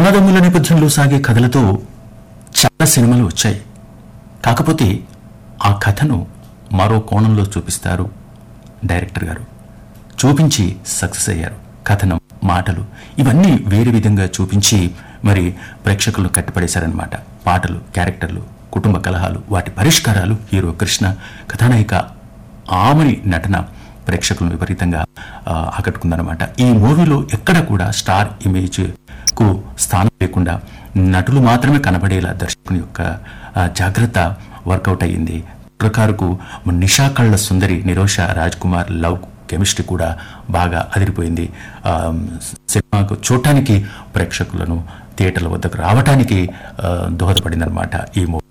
అన్నదమ్ముల నేపథ్యంలో సాగే కథలతో చాలా సినిమాలు వచ్చాయి కాకపోతే ఆ కథను మరో కోణంలో చూపిస్తారు డైరెక్టర్ గారు చూపించి సక్సెస్ అయ్యారు కథనం మాటలు ఇవన్నీ వేరే విధంగా చూపించి మరి ప్రేక్షకులను కట్టిపడేశారనమాట పాటలు క్యారెక్టర్లు కుటుంబ కలహాలు వాటి పరిష్కారాలు హీరో కృష్ణ కథానాయిక ఆమని నటన ప్రేక్షకులను విపరీతంగా ఆ, ఆకట్టుకుందనమాట ఈ మూవీలో ఎక్కడ కూడా స్టార్ ఇమేజ్ కు స్థానం లేకుండా నటులు మాత్రమే కనబడేలా దర్శకుని యొక్క ఆ, జాగ్రత్త వర్కౌట్ అయ్యింది ప్రకారుకు నిషా కళ్ళ సుందరి నిరోష రాజ్ కుమార్ లవ్ కెమిస్ట్రీ కూడా బాగా అదిరిపోయింది ఆ, సినిమాకు చూడటానికి ప్రేక్షకులను థియేటర్ల వద్దకు రావటానికి ఆ, దోహదపడిందనమాట ఈ మూవీ